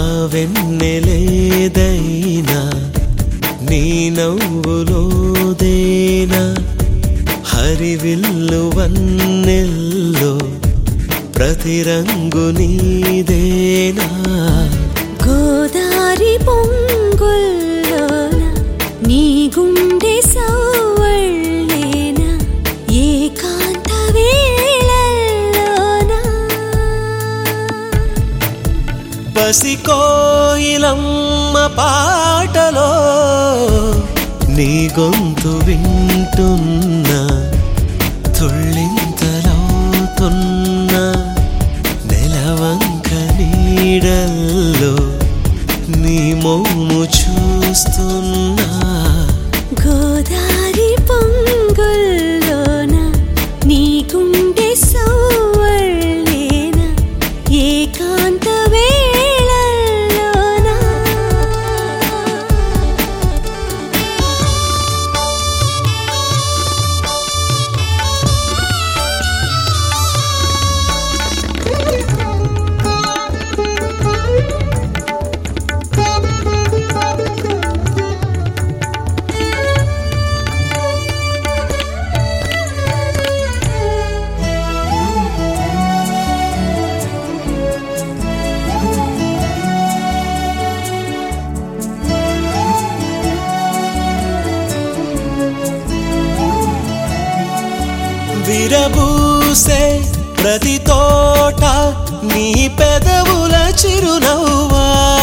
వెన్నెలేదైనా నీ నవ్వులోదేనా హరివిల్లు వన్నెల్లో ప్రతి రంగు నీదేనా గోదారి పొంగుల్లోన నీ గుండె సౌవళ్ళేన ఏకాంత వేళల్లోన పసికోయిలమ్మ పాటలో నీ గొంతు వింటున్నా తుళ్ళింతలవుతున్న నెలవంక నీడల్లో నీ మోము చూస్తున్నా గోదారి పొంగుల్లోన నీ గుండె సౌవళ్ళేన ఏకాంత వేళల్లోన విరబూసే ప్రతి తోట నీ పెదవుల చిరునవ్వా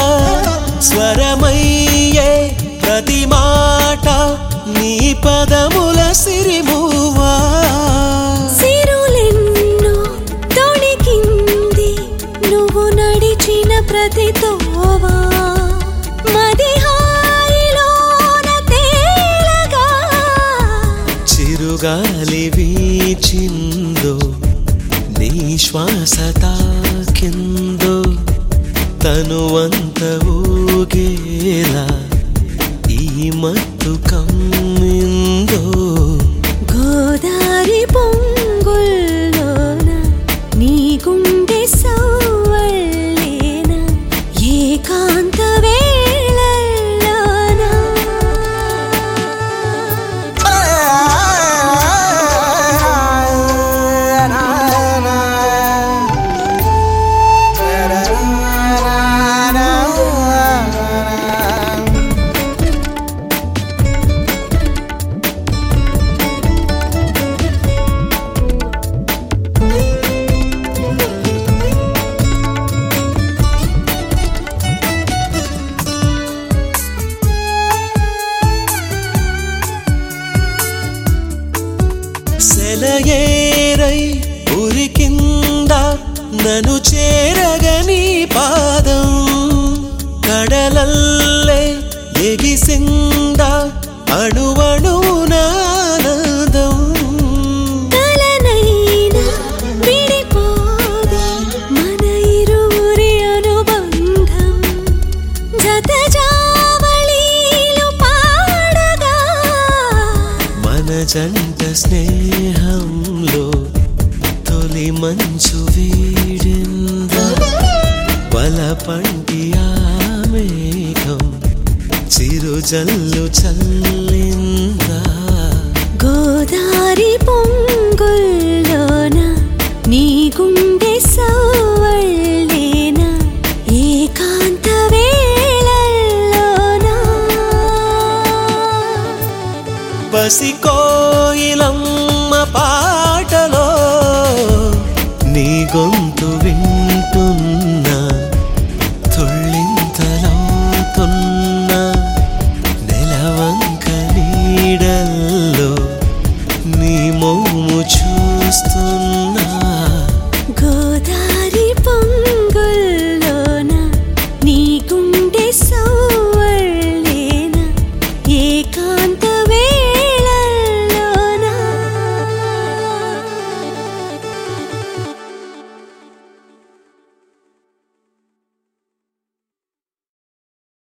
స్వరమయ్యే ప్రతి మాట నీ పదముల సిరిమువా సిరులెన్నో తొణికింది నువ్వు నడిచిన ప్రతి తోవా మది హాయిలోన తేలగా చిరుగాలి వీచిందో నీ శ్వాస తాకిందో తనువంత ఊగేలా ఈ మత్తు కమ్మిందో గోదారి పొంగుల్లోన నీ గుండె సౌవళ్ళేన ఏకాంత వేళల్లోన సెలయేరై ఉరికింద నన్ను చేరగని పాదం కడలల్లే ఎగిసింద అణువణునానందం కలనైనా విడిపోదా మన ఇరువురి అనుబంధం జత జావళీలు పాడగా మన జంట స్నేహంలో తొలి మంచు వీడిందా వల పంటి ఆ మేఘం చిరుజల్లు చల్లిందా గోదారి పొంగుల్లోన నీ గుండె సౌవళ్ళేన ఏకాంత వేళల్లోన పసికో